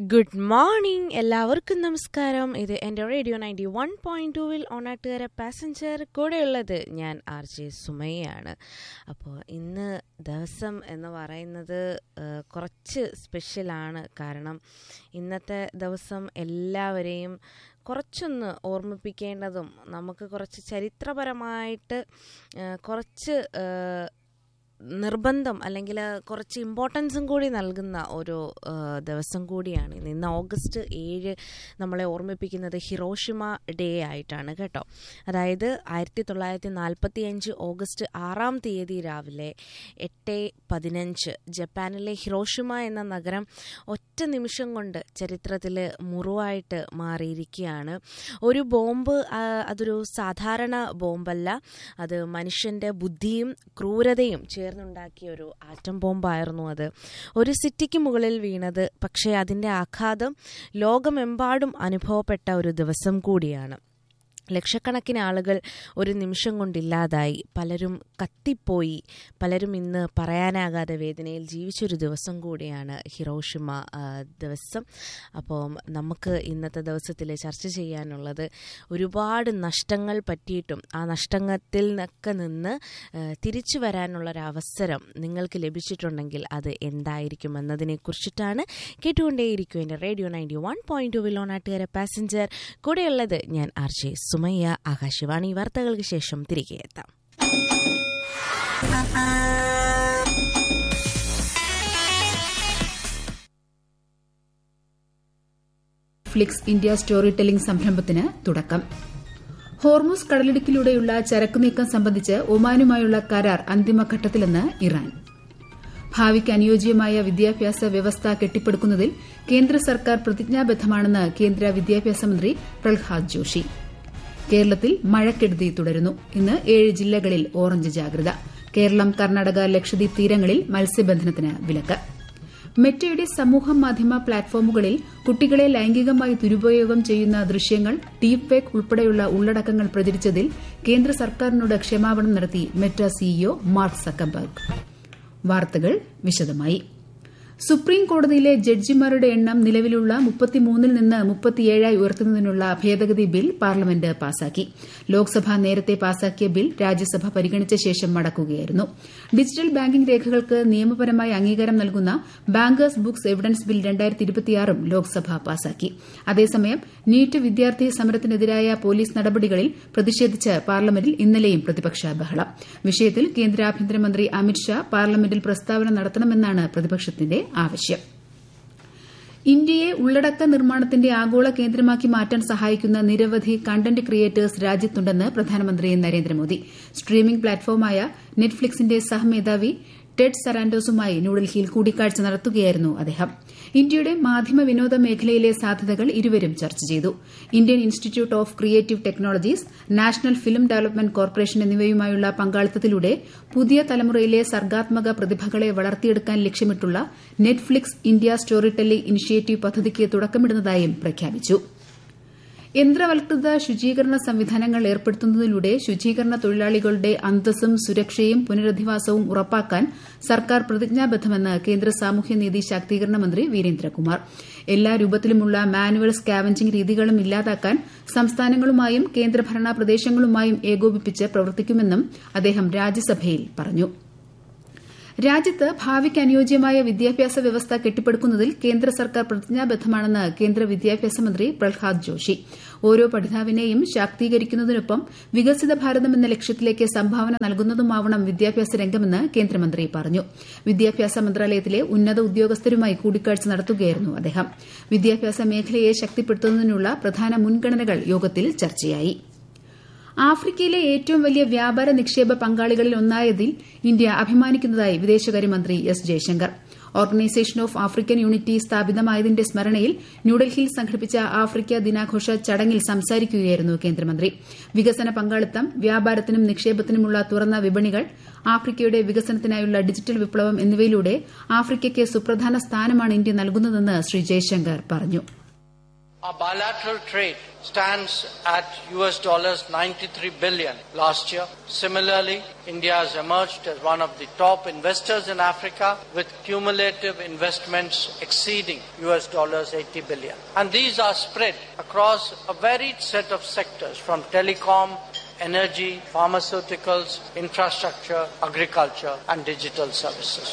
Good morning എല്ലാവർക്കും നമസ്കാരം ഇത് എൻ്റെ റേഡിയോ നയൻറ്റി വൺ പോയിൻറ്റ് ടൂവിൽ ഓണാട്ടുകാര പാസഞ്ചർ കൂടെയുള്ളത് ഞാൻ ആർ ജെ സുമയ്യാണ് അപ്പോൾ ഇന്ന് ദിവസം എന്ന് പറയുന്നത് ആ, കുറച്ച് സ്പെഷ്യലാണ് കാരണം ഇന്നത്തെ ദിവസം എല്ലാവരെയും കുറച്ചൊന്ന് ഓർമ്മിപ്പിക്കേണ്ടതും നമുക്ക് കുറച്ച് ചരിത്രപരമായിട്ട് ആ, കുറച്ച് ആ, നിർബന്ധം അല്ലെങ്കിൽ കുറച്ച് ഇമ്പോർട്ടൻസും കൂടി നൽകുന്ന ഒരു ആ, ദിവസം കൂടിയാണ് ഇന്ന് ഇന്ന് ഓഗസ്റ്റ് ഏഴ് നമ്മളെ ഓർമ്മിപ്പിക്കുന്നത് ഹിറോഷിമ ഡേ ആയിട്ടാണ് കേട്ടോ അതായത് ആയിരത്തി തൊള്ളായിരത്തി നാൽപ്പത്തി അഞ്ച് ഓഗസ്റ്റ് ആറാം തീയതി രാവിലെ എട്ട് പതിനഞ്ച് ജപ്പാനിലെ ഹിറോഷിമ എന്ന നഗരം ഒറ്റ നിമിഷം കൊണ്ട് ചരിത്രത്തിൽ മുറിവായിട്ട് മാറിയിരിക്കുകയാണ് ഒരു ബോംബ് ആ, അതൊരു സാധാരണ ബോംബല്ല അത് മനുഷ്യൻ്റെ ബുദ്ധിയും ക്രൂരതയും ചേർന്നുണ്ടാക്കിയ ഒരു ആറ്റം ബോംബായിരുന്നു അത് ഒരു സിറ്റിക്ക് മുകളിൽ വീണത് പക്ഷേ അതിൻ്റെ ആഘാതം ലോകമെമ്പാടും അനുഭവപ്പെട്ട ഒരു ദിവസം കൂടിയാണ് ലക്ഷക്കണക്കിന് ആളുകൾ ഒരു നിമിഷം കൊണ്ടില്ലാതായി പലരും കത്തിപ്പോയി പലരും ഇന്ന് പറയാനാകാതെ വേദനയിൽ ജീവിച്ചൊരു ദിവസം കൂടിയാണ് ഹിറോഷിമ ആ, ദിവസം അപ്പോൾ നമുക്ക് ഇന്നത്തെ ദിവസത്തിൽ ചർച്ച ചെയ്യാനുള്ളത് ഒരുപാട് നഷ്ടങ്ങൾ പറ്റിയിട്ടും ആ നഷ്ടത്തിൽ നിന്നൊക്കെ നിന്ന് ആ, തിരിച്ചു വരാനുള്ളൊരവസരം നിങ്ങൾക്ക് ലഭിച്ചിട്ടുണ്ടെങ്കിൽ അത് എന്തായിരിക്കും എന്നതിനെക്കുറിച്ചിട്ടാണ് കേട്ടുകൊണ്ടേയിരിക്കും എൻ്റെ radio ninety one point two വിലോണാട്ടുകാരെ പാസഞ്ചർ കൂടെയുള്ളത് ഞാൻ ആർ ജെ സുമയ്യ ആകാശവാണി വാർത്തകൾക്ക് ശേഷം തിരികെ എത്താം ഫ്ലിക്സ് ഇന്ത്യ സ്റ്റോറി ടെല്ലിംഗ് സംരംഭത്തിന് തുടക്കം ഹോർമൂസ് കടലിടുക്കിലൂടെയുള്ള ചരക്കു നീക്കം സംബന്ധിച്ച് ഒമാനുമായുള്ള കരാർ അന്തിമഘട്ടത്തിലെന്ന് ഇറാൻ ഭാവിക്ക് അനുയോജ്യമായ വിദ്യാഭ്യാസ വ്യവസ്ഥ കെട്ടിപ്പടുക്കുന്നതിൽ കേന്ദ്ര സർക്കാർ പ്രതിജ്ഞാബദ്ധമാണെന്ന് കേന്ദ്ര വിദ്യാഭ്യാസ മന്ത്രി പ്രഹ്ലാദ് ജോഷി കേരളത്തിൽ മഴക്കെടുതി തുടരുന്നു ഇന്ന് ഏഴ് ജില്ലകളിൽ ഓറഞ്ച് ജാഗ്രത കേരളം കർണാടക ലക്ഷദ്വീപ് തീരങ്ങളിൽ മത്സ്യബന്ധനത്തിന് വിലക്ക് മെറ്റയുടെ സമൂഹ മാധ്യമ പ്ലാറ്റ്ഫോമുകളിൽ കുട്ടികളെ ലൈംഗികമായി ദുരുപയോഗം ചെയ്യുന്ന ദൃശ്യങ്ങൾ ഡീപ് ഫേക്ക് ഉൾപ്പെടെയുള്ള ഉള്ളടക്കങ്ങൾ പ്രചരിച്ചതിൽ കേന്ദ്ര സർക്കാരിനോട് ക്ഷമാപണം നടത്തി മെറ്റ സിഇഒ മാർക്ക് സക്കംബർഗ് വാർത്തകൾ വിശദമായി സുപ്രീം കോടതിയിലെ ജഡ്ജിമാരുടെ എണ്ണം നിലവിലുള്ള മുപ്പത്തിമൂന്നിൽ നിന്ന് മുപ്പത്തിയേഴായി ഉയർത്തുന്നതിനുള്ള ഭേദഗതി ബിൽ പാർലമെന്റ് പാസാക്കി ലോക്സഭ നേരത്തെ പാസാക്കിയ ബിൽ രാജ്യസഭ പരിഗണിച്ച ശേഷം മടക്കുകയായിരുന്നു ഡിജിറ്റൽ ബാങ്കിംഗ് രേഖകൾക്ക് നിയമപരമായി അംഗീകാരം നൽകുന്ന ബാങ്കേഴ്സ് ബുക്സ് എവിഡൻസ് ബിൽ ഉം ലോക്സഭ പാസാക്കി അതേസമയം നീറ്റ് വിദ്യാർത്ഥി സമരത്തിനെതിരായ പോലീസ് നടപടികളിൽ പ്രതിഷേധിച്ച് പാർലമെന്റിൽ ഇന്നലെയും പ്രതിപക്ഷ ബഹളം വിഷയത്തിൽ കേന്ദ്ര ആഭ്യന്തരമന്ത്രി അമിത്ഷാ പാർലമെന്റിൽ പ്രസ്താവന നടത്തണമെന്നാണ് പ്രതിപക്ഷത്തിന്റെ ആവശ്യം ഇന്ത്യയെ ഉള്ളടക്ക നിർമ്മാണത്തിന്റെ ആഗോള കേന്ദ്രമാക്കി മാറ്റാൻ സഹായിക്കുന്ന നിരവധി കണ്ടന്റ് ക്രിയേറ്റേഴ്സ് രാജ്യത്തുണ്ടെന്ന് പ്രധാനമന്ത്രി നരേന്ദ്രമോദി സ്ട്രീമിംഗ് പ്ലാറ്റ്ഫോമായ നെറ്റ്ഫ്ലിക്സിന്റെ സഹമേധാവി ടെഡ് സറാൻഡോസുമായി ന്യൂഡൽഹിയിൽ കൂടിക്കാഴ്ച നടത്തുകയായിരുന്നു അദ്ദേഹം ഇന്ത്യയുടെ മാധ്യമ വിനോദ മേഖലയിലെ സാധ്യതകൾ ഇരുവരും ചർച്ച ചെയ്തു Indian institute of creative technologies national film development corporation എന്നിവയുമായുള്ള പങ്കാളിത്തത്തിലൂടെ പുതിയ തലമുറയിലെ സർഗാത്മക പ്രതിഭകളെ വളർത്തിയെടുക്കാൻ ലക്ഷ്യമിട്ടുള്ള Netflix India storytelling initiative പദ്ധതിക്ക് തുടക്കമിടുന്നതായും പ്രഖ്യാപിച്ചു യന്ത്രവൽകൃത ശുചീകരണ സംവിധാനങ്ങൾ ഏർപ്പെടുത്തുന്നതിലൂടെ ശുചീകരണ തൊഴിലാളികളുടെ അന്തസ്സും സുരക്ഷയും പുനരധിവാസവും ഉറപ്പാക്കാൻ സർക്കാർ പ്രതിജ്ഞാബദ്ധമെന്ന് കേന്ദ്ര സാമൂഹ്യനീതി ശാക്തീകരണ മന്ത്രി വീരേന്ദ്രകുമാർ എല്ലാ രൂപത്തിലുമുള്ള മാനുവൽ സ്കാവഞ്ചിംഗ് രീതികളും ഇല്ലാതാക്കാൻ സംസ്ഥാനങ്ങളുമായും കേന്ദ്രഭരണ പ്രദേശങ്ങളുമായും ഏകോപിപ്പിച്ച് പ്രവർത്തിക്കുമെന്നും അദ്ദേഹം രാജ്യസഭയിൽ പറഞ്ഞു രാജ്യത്ത് ഭാവിക്ക് അനുയോജ്യമായ വിദ്യാഭ്യാസ വ്യവസ്ഥ കെട്ടിപ്പടുക്കുന്നതിൽ കേന്ദ്ര സർക്കാർ പ്രതിജ്ഞാബദ്ധമാണെന്ന് കേന്ദ്ര വിദ്യാഭ്യാസ മന്ത്രി പ്രഹ്ലാദ് ജോഷി ഓരോ പഠിതാവിനെയും ശാക്തീകരിക്കുന്നതിനൊപ്പം വികസിത ഭാരതം എന്ന ലക്ഷ്യത്തിലേക്ക് സംഭാവന നൽകുന്നതുമാവണം വിദ്യാഭ്യാസ രംഗമെന്ന് കേന്ദ്രമന്ത്രി പറഞ്ഞു വിദ്യാഭ്യാസ മന്ത്രാലയത്തിലെ ഉന്നത ഉദ്യോഗസ്ഥരുമായി കൂടിക്കാഴ്ച നടത്തുകയായിരുന്നു അദ്ദേഹം വിദ്യാഭ്യാസ മേഖലയെ ശക്തിപ്പെടുത്തുന്നതിനുള്ള പ്രധാന മുൻഗണനകൾ യോഗത്തിൽ ചർച്ചയായി ആഫ്രിക്കയിലെ ഏറ്റവും വലിയ വ്യാപാര നിക്ഷേപ പങ്കാളികളിൽ ഒന്നായതിൽ ഇന്ത്യ അഭിമാനിക്കുന്നതായി വിദേശകാര്യമന്ത്രി S Jaishankar organisation of African unity സ്ഥാപിതമായതിന്റെ സ്മരണയിൽ ന്യൂഡൽഹിയിൽ സംഘടിപ്പിച്ച ആഫ്രിക്ക ദിനാഘോഷ ചടങ്ങിൽ സംസാരിക്കുകയായിരുന്നു കേന്ദ്രമന്ത്രി വികസന പങ്കാളിത്തം വ്യാപാരത്തിനും നിക്ഷേപത്തിനുമുള്ള തുറന്ന വിപണികൾ ആഫ്രിക്കയുടെ വികസനത്തിനായുള്ള ഡിജിറ്റൽ വിപ്ലവം എന്നിവയിലൂടെ ആഫ്രിക്കയ്ക്ക് സുപ്രധാന സ്ഥാനമാണ് ഇന്ത്യ നൽകുന്നതെന്ന് ശ്രീ ജയശങ്കർ പറഞ്ഞു Our bilateral trade stands at US dollars 93 billion last year. Similarly, India has emerged as one of the top investors in Africa with cumulative investments exceeding US dollars 80 billion. And these are spread across a varied set of sectors from telecom, energy, pharmaceuticals, infrastructure, agriculture and digital services.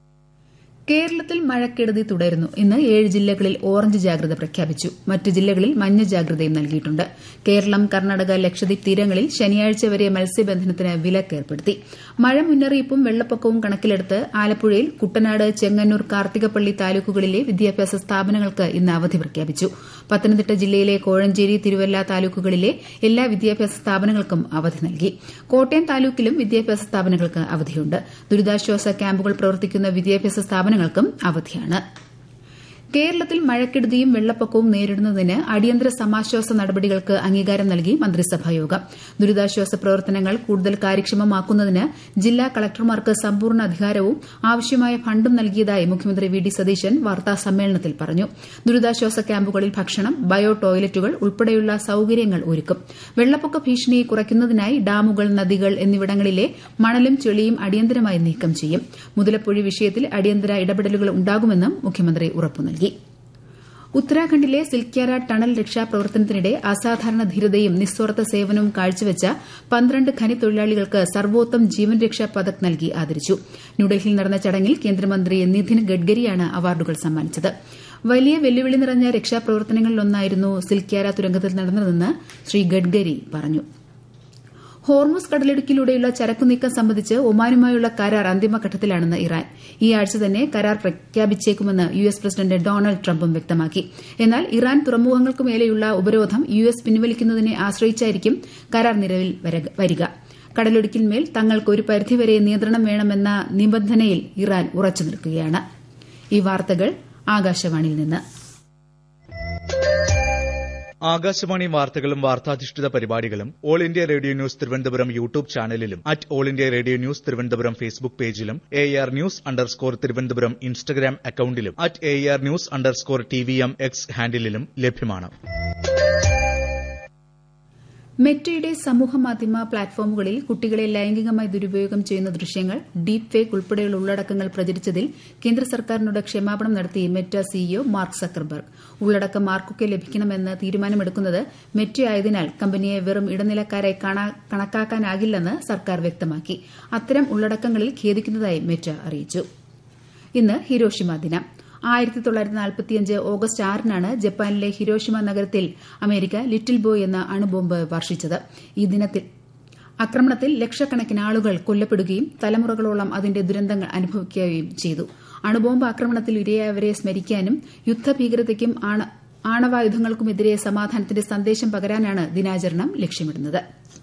കേരളത്തിൽ മഴക്കെടുതി തുടരുന്നു ഇന്ന് ഏഴ് ജില്ലകളിൽ orange ജാഗ്രത പ്രഖ്യാപിച്ചു മറ്റ് ജില്ലകളിൽ മഞ്ഞ ജാഗ്രതയും നൽകിയിട്ടുണ്ട് കേരളം കർണാടക ലക്ഷദ്വീപ് തീരങ്ങളിൽ ശനിയാഴ്ച വരെ മത്സ്യബന്ധനത്തിന് വിലക്ക് ഏർപ്പെടുത്തി മഴ മുന്നറിയിപ്പും വെള്ളപ്പൊക്കവും കണക്കിലെടുത്ത് ആലപ്പുഴയിൽ കുട്ടനാട് ചെങ്ങന്നൂർ കാർത്തികപ്പള്ളി താലൂക്കുകളിലെ വിദ്യാഭ്യാസ സ്ഥാപനങ്ങൾക്ക് ഇന്ന് അവധി പ്രഖ്യാപിച്ചു പത്തനംതിട്ട ജില്ലയിലെ കോഴഞ്ചേരി തിരുവല്ല താലൂക്കുകളിലെ എല്ലാ വിദ്യാഭ്യാസ സ്ഥാപനങ്ങൾക്കും അവധി നൽകി കോട്ടയം താലൂക്കിലും വിദ്യാഭ്യാസ സ്ഥാപനങ്ങൾക്ക് അവധിയുണ്ട് ദുരിതാശ്വാസ ക്യാമ്പുകൾ പ്രവർത്തിക്കുന്ന വിദ്യാഭ്യാസ സ്ഥാപനങ്ങൾക്കും അവധിയാണ് കേരളത്തിൽ മഴക്കെടുതിയും വെള്ളപ്പൊക്കവും നേരിടുന്നതിന് അടിയന്തര സമാശ്വാസ നടപടികൾക്ക് അംഗീകാരം നൽകി മന്ത്രിസഭായോഗം ദുരിതാശ്വാസ പ്രവർത്തനങ്ങൾ കൂടുതൽ കാര്യക്ഷമമാക്കുന്നതിന് ജില്ലാ കളക്ടർമാർക്ക് സമ്പൂർണ്ണ അധികാരവും ആവശ്യമായ ഫണ്ടും നൽകിയതായി മുഖ്യമന്ത്രി വി ഡി സതീശൻ വാർത്താ സമ്മേളനത്തിൽ പറഞ്ഞു ദുരിതാശ്വാസ ക്യാമ്പുകളിൽ ഭക്ഷണം ബയോ ടോയ്ലറ്റുകൾ ഉൾപ്പെടെയുള്ള സൌകര്യങ്ങൾ ഒരുക്കും വെള്ളപ്പൊക്ക ഭീഷണി കുറയ്ക്കുന്നതിനായി ഡാമുകൾ നദികൾ എന്നിവിടങ്ങളിലെ മണലും ചെളിയും അടിയന്തരമായി നീക്കം ചെയ്യും മുതലപ്പൊഴി വിഷയത്തിൽ അടിയന്തര ഇടപെടലുകൾ ഉണ്ടാകുമെന്നും മുഖ്യമന്ത്രി ഉറപ്പു നൽകി ഉത്തരാഖണ്ഡിലെ സിൽക്യാര ടണൽ രക്ഷാപ്രവർത്തനത്തിനിടെ അസാധാരണ ധീരതയും നിസ്വാർത്ഥ സേവനവും കാഴ്ചവെച്ച പന്ത്രണ്ട് ഖനിത്തൊഴിലാളികൾക്ക് സർവോത്തം ജീവൻ രക്ഷാ പതക് നൽകി ആദരിച്ചു ന്യൂഡൽഹിയിൽ നടന്ന ചടങ്ങിൽ കേന്ദ്രമന്ത്രി നിതിൻ ഗഡ്കരിയാണ് അവാർഡുകൾ സമ്മാനിച്ചത് വലിയ വെല്ലുവിളി നിറഞ്ഞ രക്ഷാപ്രവർത്തനങ്ങളിലൊന്നായിരുന്നു സിൽക്യാര തുരങ്കത്തിൽ നടന്നതെന്ന് ശ്രീ ഗഡ്കരി പറഞ്ഞു ഹോർമുസ് കടലിടുക്കിലൂടെയുള്ള ചരക്കുനീക്കം സംബന്ധിച്ച് ഒമാനുമായുള്ള കരാർ അന്തിമഘട്ടത്തിലാണെന്ന് ഇറാൻ ഈ ആഴ്ച തന്നെ കരാർ പ്രഖ്യാപിച്ചേക്കുമെന്ന് യു എസ് പ്രസിഡന്റ് ഡൊണാൾഡ് ട്രംപും വ്യക്തമാക്കി എന്നാൽ ഇറാൻ തുറമുഖങ്ങൾക്ക് മേലെയുള്ള ഉപരോധം യു എസ് പിൻവലിക്കുന്നതിനെ ആശ്രയിച്ചായിരിക്കും കരാർ നിലവിൽ വരിക കടലിടുക്കിന്മേൽ തങ്ങൾക്ക് ഒരു പരിധിവരെ നിയന്ത്രണം വേണമെന്ന നിബന്ധനയിൽ ഇറാൻ ഉറച്ചു നിൽക്കുകയാണ് ഈ വാർത്തകൾ ആകാശവാണിയിൽ നിന്ന് ആകാശവാണി വാർത്തകളും വാർത്താധിഷ്ഠിത പരിപാടികളും all India radio news Thiruvananthapuram YouTube ചാനലിലും at all India radio news Thiruvananthapuram Facebook പേജിലും A R news underscore Thiruvananthapuram Instagram അക്കൌണ്ടിലും at A R news underscore T V M X ഹാൻഡിലും ലഭ്യമാണ് മെറ്റയുടെ സമൂഹമാധ്യമ പ്ലാറ്റ്ഫോമുകളിൽ കുട്ടികളെ ലൈംഗികമായി ദുരുപയോഗം ചെയ്യുന്ന ദൃശ്യങ്ങൾ ഡീപ് ഫേക്ക് ഉൾപ്പെടെയുള്ള ഉള്ളടക്കങ്ങൾ പ്രചരിച്ചതിൽ കേന്ദ്ര സർക്കാരിനോട് ക്ഷമാപണം നടത്തി മെറ്റ സിഇഒ മാർക്ക് സക്കർബർഗ് ഉള്ളടക്കം ആർക്കൊക്കെ ലഭിക്കണമെന്ന് തീരുമാനമെടുക്കുന്നത് മെറ്റയായതിനാൽ കമ്പനിയെ വെറും ഇടനിലക്കാരെ കണക്കാക്കാനാകില്ലെന്ന് സർക്കാർ വ്യക്തമാക്കി അത്തരം ഉള്ളടക്കങ്ങളിൽ ഖേദിക്കുന്നതായി മെറ്റ അറിയിച്ചു ഇന്ന് ഹിരോഷിമ ദിനം ആയിരത്തി തൊള്ളായിരത്തി നാൽപ്പത്തിയഞ്ച് ഓഗസ്റ്റ് ആറിനാണ് ജപ്പാനിലെ ഹിരോഷിമ നഗരത്തിൽ അമേരിക്ക ലിറ്റിൽ ബോയ് എന്ന അണുബോംബ് വർഷിച്ചത് ഈ ദിനത്തിൽ ആക്രമണത്തിൽ ലക്ഷക്കണക്കിന് ആളുകൾ കൊല്ലപ്പെടുകയും തലമുറകളോളം അതിന്റെ ദുരന്തങ്ങൾ അനുഭവിക്കുകയും ചെയ്തു അണുബോംബ് ആക്രമണത്തിൽ ഇരയായവരെ സ്മരിക്കാനും യുദ്ധഭീകരതയ്ക്കും ആണവായുധങ്ങൾക്കുമെതിരെ സമാധാനത്തിന്റെ സന്ദേശം പകരാനാണ് ദിനാചരണം ലക്ഷ്യമിടുന്നത്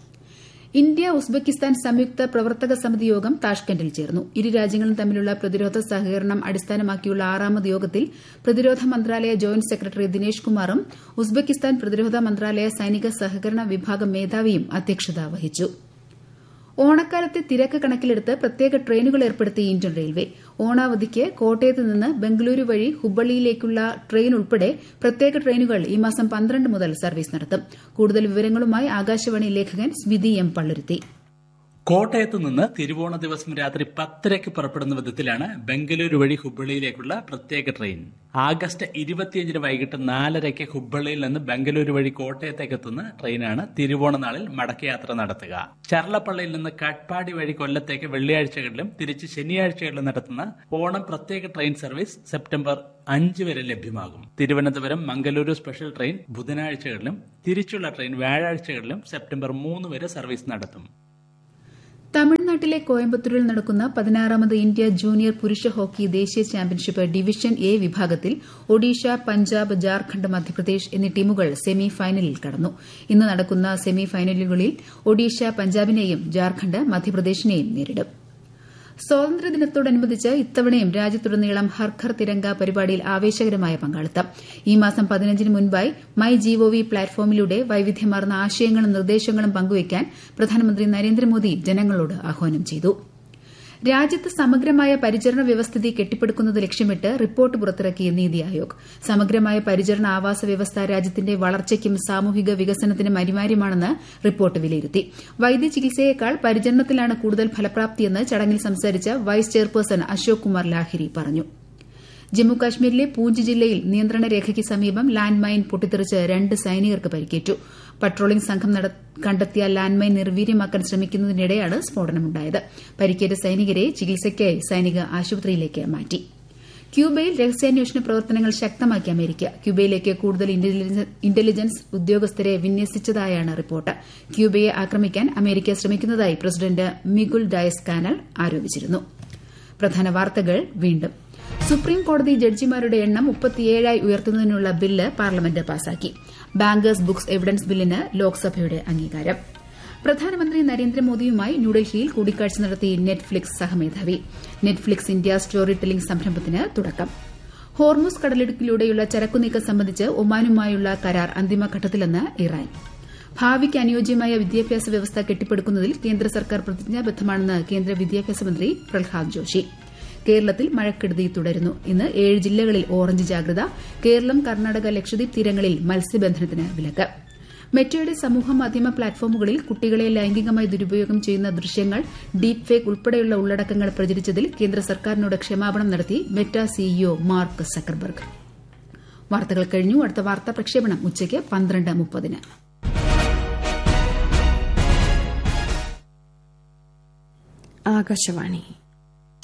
ഇന്ത്യ ഉസ്ബെക്കിസ്ഥാൻ സംയുക്ത പ്രവർത്തക സമിതി യോഗം താഷ്കന്റിൽ ചേർന്നു ഇരു രാജ്യങ്ങളും തമ്മിലുള്ള പ്രതിരോധ സഹകരണം അടിസ്ഥാനമാക്കിയുള്ള ആറാമത് യോഗത്തിൽ പ്രതിരോധ മന്ത്രാലയ ജോയിന്റ് സെക്രട്ടറി ദിനേഷ് കുമാറും ഉസ്ബെക്കിസ്ഥാൻ പ്രതിരോധ മന്ത്രാലയ സൈനിക സഹകരണ വിഭാഗം മേധാവിയും അധ്യക്ഷത വഹിച്ചു ഓണക്കാലത്തെ തിരക്ക് കണക്കിലെടുത്ത് പ്രത്യേക ട്രെയിനുകൾ ഏർപ്പെടുത്തി ഇന്ത്യൻ റെയിൽവേ ഓണാവധിക്ക് കോട്ടയത്ത് നിന്ന് ബംഗളൂരു വഴി ഹുബ്ബള്ളിയിലേക്കുള്ള ട്രെയിൻ ഉൾപ്പെടെ പ്രത്യേക ട്രെയിനുകൾ ഈ മാസം പന്ത്രണ്ട് മുതൽ സർവീസ് നടത്തും കൂടുതൽ വിവരങ്ങളുമായി ആകാശവാണി ലേഖകൻ സ്മിതി എം പള്ളുരുത്തി കോട്ടയത്ത് നിന്ന് തിരുവോണ ദിവസം രാത്രി പത്തരയ്ക്ക് പുറപ്പെടുന്ന വിധത്തിലാണ് ബംഗളൂരു വഴി ഹുബ്ബള്ളിയിലേക്കുള്ള പ്രത്യേക ട്രെയിൻ ആഗസ്റ്റ് ഇരുപത്തിയഞ്ചിന് വൈകിട്ട് നാലരയ്ക്ക് ഹുബ്ബള്ളിയിൽ നിന്ന് ബംഗളൂരു വഴി കോട്ടയത്തേക്ക് എത്തുന്ന ട്രെയിനാണ് തിരുവോണ നാളിൽ മടക്കയാത്ര നടത്തുക ചർലപ്പള്ളിയിൽ നിന്ന് കട്പാടി വഴി കൊല്ലത്തേക്ക് വെള്ളിയാഴ്ചകളിലും തിരിച്ച് ശനിയാഴ്ചകളിലും നടത്തുന്ന ഓണം പ്രത്യേക ട്രെയിൻ സർവീസ് സെപ്റ്റംബർ അഞ്ച് വരെ ലഭ്യമാകും തിരുവനന്തപുരം മംഗലൂരു സ്പെഷ്യൽ ട്രെയിൻ ബുധനാഴ്ചകളിലും തിരിച്ചുള്ള ട്രെയിൻ വ്യാഴാഴ്ചകളിലും സെപ്റ്റംബർ മൂന്ന് വരെ സർവീസ് നടത്തും തമിഴ്നാട്ടിലെ കോയമ്പത്തൂരിൽ നടക്കുന്ന പതിനാറാമത് ഇന്ത്യ ജൂനിയർ പുരുഷ ഹോക്കി ദേശീയ ചാമ്പ്യൻഷിപ്പ് ഡിവിഷൻ എ വിഭാഗത്തിൽ ഒഡീഷ പഞ്ചാബ് ജാർഖണ്ഡ് മധ്യപ്രദേശ് എന്നീ ടീമുകൾ സെമി ഫൈനലിൽ കടന്നു ഇന്ന് നടക്കുന്ന സെമി ഫൈനലുകളിൽ ഒഡീഷ പഞ്ചാബിനെയും ജാർഖണ്ഡ് മധ്യപ്രദേശിനെയും നേരിടും സ്വാതന്ത്ര്യദിനത്തോടനുബന്ധിച്ച് ഇത്തവണയും രാജ്യത്തുടനീളം ഹർ ഘർ തിരങ്ക പരിപാടിയിൽ ആവേശകരമായ പങ്കാളിത്തം ഈ മാസം പതിനഞ്ചിന് മുൻപായി മൈ ജിഒവി പ്ലാറ്റ്ഫോമിലൂടെ വൈവിധ്യമാർന്ന ആശയങ്ങളും നിർദ്ദേശങ്ങളും പങ്കുവയ്ക്കാൻ പ്രധാനമന്ത്രി നരേന്ദ്രമോദി ജനങ്ങളോട് ആഹ്വാനം ചെയ്തു രാജ്യത്ത് സമഗ്രമായ പരിചരണ വ്യവസ്ഥിതി കെട്ടിപ്പടുക്കുന്നത് ലക്ഷ്യമിട്ട് റിപ്പോർട്ട് പുറത്തിറക്കി നീതി ആയോഗ് സമഗ്രമായ പരിചരണ ആവാസ വ്യവസ്ഥ രാജ്യത്തിന്റെ വളർച്ചയ്ക്കും സാമൂഹിക വികസനത്തിനും അനിവാര്യമാണെന്ന് റിപ്പോർട്ട് വിലയിരുത്തി വൈദ്യ ചികിത്സയേക്കാൾ പരിചരണത്തിലാണ് കൂടുതൽ ഫലപ്രാപ്തിയെന്ന് ചടങ്ങിൽ സംസാരിച്ച വൈസ് ചെയർപേഴ്സൺ അശോക് കുമാർ ലാഹിരി പറഞ്ഞു ജമ്മുകാശ്മീരിലെ പൂഞ്ച് ജില്ലയിൽ നിയന്ത്രണ രേഖയ്ക്ക് സമീപം ലാൻഡ് മൈൻ പൊട്ടിത്തെറിച്ച് രണ്ട് സൈനികർക്ക് പരിക്കേറ്റു പട്രോളിംഗ് സംഘം കണ്ടെത്തിയ ലാൻഡ് മൈൻ നിർവീര്യമാക്കാൻ ശ്രമിക്കുന്നതിനിടെയാണ് സ്ഫോടനമുണ്ടായത് പരിക്കേറ്റ സൈനികരെ ചികിത്സയ്ക്കായി സൈനിക ആശുപത്രിയിലേക്ക് മാറ്റി ക്യൂബയിൽ രഹസ്യാന്വേഷണ പ്രവർത്തനങ്ങൾ ശക്തമാക്കി അമേരിക്ക ക്യൂബയിലേക്ക് കൂടുതൽ ഇന്റലിജൻസ് ഉദ്യോഗസ്ഥരെ വിന്യസിച്ചതായാണ് റിപ്പോർട്ട് ക്യൂബയെ ആക്രമിക്കാൻ അമേരിക്ക ശ്രമിക്കുന്നതായി പ്രസിഡന്റ് മിഗുൽ ഡയസ് കാനൽ ആരോപിച്ചിരുന്നു പ്രധാന വാർത്തകൾ വീണ്ടും സുപ്രീം കോടതി ജഡ്ജിമാരുടെ എണ്ണം മുപ്പത്തിയേഴായി ഉയർത്തുന്നതിനുള്ള ബില്ല് പാർലമെന്റ് പാസാക്കി ബാങ്കേഴ്സ് ബുക്സ് എവിഡൻസ് ബില്ലിന് ലോക്സഭയുടെ അംഗീകാരം പ്രധാനമന്ത്രി നരേന്ദ്രമോദിയുമായി ന്യൂഡൽഹിയിൽ കൂടിക്കാഴ്ച നടത്തി നെറ്റ്ഫ്ലിക്സ് സഹമേധാവി നെറ്റ്ഫ്ലിക്സ് ഇന്ത്യ സ്റ്റോറി ടെല്ലിംഗ് സംരംഭത്തിന് തുടക്കം ഹോർമുസ് കടലിടുക്കിലൂടെയുള്ള ചരക്കുനീക്കം സംബന്ധിച്ച് ഒമാനുമായുള്ള കരാർ അന്തിമഘട്ടത്തിലെന്ന് ഇറാൻ ഭാവിക്ക് അനുയോജ്യമായ വിദ്യാഭ്യാസ വ്യവസ്ഥ കെട്ടിപ്പടുക്കുന്നതിൽ കേന്ദ്ര സർക്കാർ പ്രതിജ്ഞാബദ്ധമാണെന്ന് കേന്ദ്ര വിദ്യാഭ്യാസ മന്ത്രി പ്രഹ്ലാദ് ജോഷി കേരളത്തിൽ മഴക്കെടുതി തുടരുന്നു ഇന്ന് ഏഴ് ജില്ലകളിൽ ഓറഞ്ച് ജാഗ്രത കേരളം കർണാടക ലക്ഷദ്വീപ് തീരങ്ങളിൽ മത്സ്യബന്ധനത്തിന് വിലക്ക് മെറ്റയുടെ സമൂഹ മാധ്യമ പ്ലാറ്റ്ഫോമുകളിൽ കുട്ടികളെ ലൈംഗികമായി ദുരുപയോഗം ചെയ്യുന്ന ദൃശ്യങ്ങൾ ഡീപ് ഫേക്ക് ഉൾപ്പെടെയുള്ള ഉള്ളടക്കങ്ങൾ പ്രചരിച്ചതിൽ കേന്ദ്ര സർക്കാരിനോട് ക്ഷമാപണം നടത്തി മെറ്റ സിഇഒ മാർക്ക് സക്കർബർഗ് വാർത്തകൾ കഴിഞ്ഞു അടുത്ത വാർത്താ പ്രക്ഷേപണം ഉച്ചയ്ക്ക് പന്ത്രണ്ട് മുപ്പതിന് ആകാശവാണി